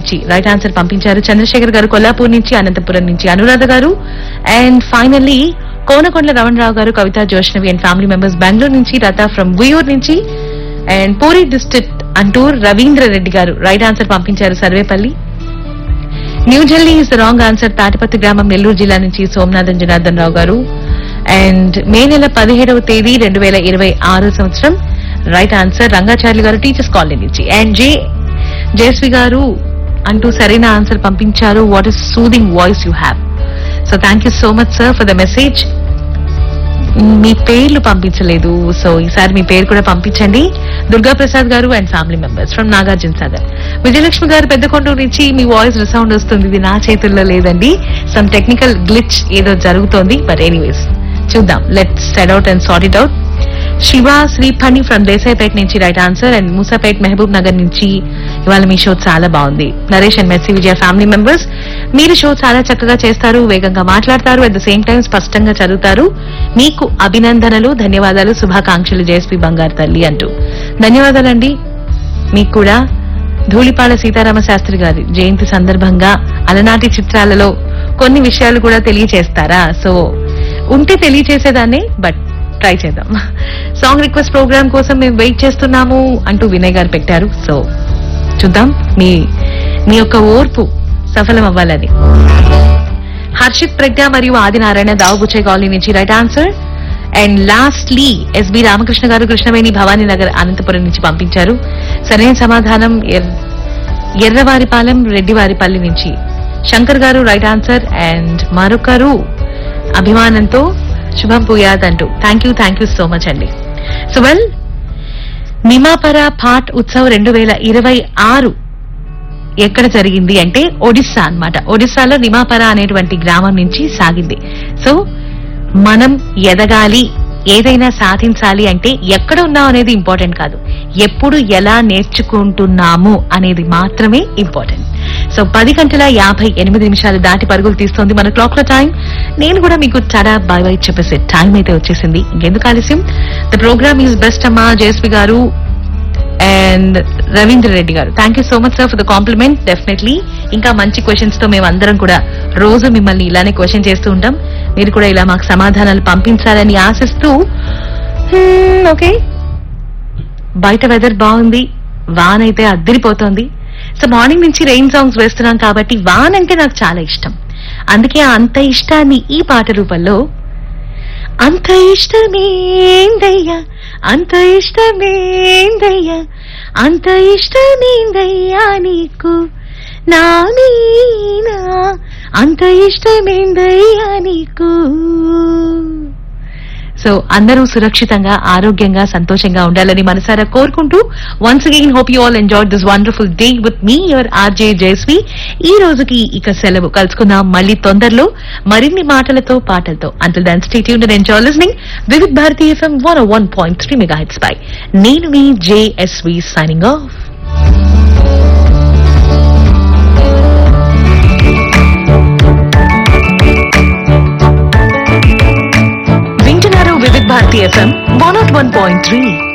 నుంచి right answer పంపించారు చంద్రశేఖర్ గారు కొల్లాపూర్ నుంచి అనంతపురం నుంచి అనురాధ గారు అండ్ ఫైనల్లీ కోనకొండల రమణరావు గారు Kavitha Joshnavi and family members Bengaluru నుంచి రత ఫ్రమ్ ఉయూర్ నుంచి అండ్ పూరి డిస్ట్రిక్ట్ అంటూ రవీంద్ర రెడ్డి గారు రైట్ ఆన్సర్ పంపించారు Sarvepalli new Delhi is the wrong answer Tatipatti గ్రామం నెల్లూరు జిల్లా నుంచి సోమనాథన్ జనార్దన్ రావు గారు అండ్ మే నెల పదిహేడవ తేదీ రెండు వేల ఇరవై ఆరు సంవత్సరం రైట్ ఆన్సర్ రంగాచార్యులు గారు టీచర్స్ కాలనీ నుంచి అండ్ జే జయశ్రీ గారు అంటూ సరైన ఆన్సర్ పంపించారు what is soothing voice you have so thank you so much sir for the message మీ పేర్లు పంపించలేదు సో ఈసారి మీ పేరు కూడా పంపించండి దుర్గా ప్రసాద్ గారు and family members from Nagarjuna Sagar Vijayalakshmi గారు పెద్దకొండూరు నుంచి మీ వాయిస్ రిసౌండ్ వస్తుంది ఇది నా చేతుల్లో లేదండి సమ్ టెక్నికల్ గ్లిచ్ ఏదో జరుగుతోంది బట్ ఎనీవేస్ చూద్దాం let set out and sort it out Shiva Sriphani from Desaipet నుంచి right answer and Musapet Mahabub Nagar నుంచి ఇవాళ మీ షో చాలా బాగుంది నరేష్ అండ్ మెస్సీ విజయ ఫ్యామిలీ మెంబర్స్ మీరు షో చాలా చక్కగా చేస్తారు వేగంగా మాట్లాడతారు అట్ ద సేమ్ టైం స్పష్టంగా చదువుతారు మీకు అభినందనలు ధన్యవాదాలు శుభాకాంక్షలు జేఎస్పీ బంగారు తల్లి అంటూ ధన్యవాదాలండి మీకు కూడా ధూళిపాల సీతారామ శాస్త్రి గారి జయంతి సందర్భంగా అలనాటి చిత్రాలలో కొన్ని విషయాలు కూడా తెలియచేస్తారా సో ఉంటే తెలియచేసేదాన్ని బట్ ట్రై చేద్దాం సాంగ్ రిక్వెస్ట్ ప్రోగ్రామ్ కోసం మేము వెయిట్ చేస్తున్నాము అంటూ వినయ్ గారు పెట్టారు సో చూద్దాం మీ మీ యొక్క ఓర్పు సఫలం అవ్వాలని హర్షిత్ ప్రజ్ఞ మరియు ఆదినారాయణ దావుబుచ్చే కాలనీ నుంచి right answer and lastly S B Ramakrishna గారు కృష్ణవేణి భవానీ నగర్ అనంతపురం నుంచి పంపించారు సరైన సమాధానం ఎర్- ఎర్రవారిపాలెం రెడ్డివారిపల్లి నుంచి శంకర్ గారు రైట్ ఆన్సర్ అండ్ మరొకరు అభిమానంతో శుభం పూయాద్ అంటూ thank you thank you so much అండి సో వెల్ నిమాపర పాట్ ఉత్సవ్ రెండు వేల ఇరవై ఆరు ఎక్కడ జరిగింది అంటే ఒడిస్సా అన్నమాట ఒడిస్సాలో నిమాపర అనేటువంటి గ్రామం నుంచి సాగింది సో మనం ఎదగాలి ఏదైనా సాధించాలి అంటే ఎక్కడ ఉన్నాం అనేది ఇంపార్టెంట్ కాదు ఎప్పుడు ఎలా నేర్చుకుంటున్నాము అనేది మాత్రమే ఇంపార్టెంట్ సో పది గంటల యాభై ఎనిమిది నిమిషాలు దాటి పరుగులు తీస్తోంది మన క్లాక్ లో టైం నేను కూడా మీకు చాలా బై బై చెప్పేసే టైం అయితే వచ్చేసింది ఇంకెందుకు ఆలస్యం ద ప్రోగ్రామ్ ఈజ్ బెస్ట్ అమ్మా జయశ్రీ గారు అండ్ రవీంద్ర రెడ్డి గారు thank you so much sir for the compliment definitely ఇంకా మంచి క్వశ్చన్స్ తో మేము అందరం కూడా రోజు మిమ్మల్ని ఇలానే క్వశ్చన్ చేస్తూ ఉంటాం మీరు కూడా ఇలా మాకు సమాధానాలు పంపించాలని ఆశిస్తూ ఓకే బయట వెదర్ బాగుంది వాన్ అయితే అద్దరిపోతోంది సో మార్నింగ్ నుంచి రెయిన్ సాంగ్స్ వేస్తున్నాం కాబట్టి వాన్ అంటే నాకు చాలా ఇష్టం అందుకే ఆ అంత ఇష్టాన్ని ఈ పాట రూపంలో అంత ఇష్టమేందయ్యా అంత ఇష్టమేందయ్యా అంత ఇష్టమేందయ్యా నీకు నా మీనా అంత ఇష్టమేందయ్యా నీకు సో అందరూ సురక్షితంగా ఆరోగ్యంగా సంతోషంగా ఉండాలని మనసారా కోరుకుంటూ once again hope you all enjoy this wonderful day with మీ యువర్ ఆర్జే జయస్వి ఈ రోజుకి ఇక సెలవు కలుసుకుందాం మళ్ళీ తొందరలో మరిన్ని మాటలతో పాటలతో until then stay tuned enjoy listening Vividh Bharati FM one one point three mega hits పై నేను మీ జేఎస్వి సైనింగ్ ఆఫ్ వింటున్నారు Vividh Bharati FM one one point three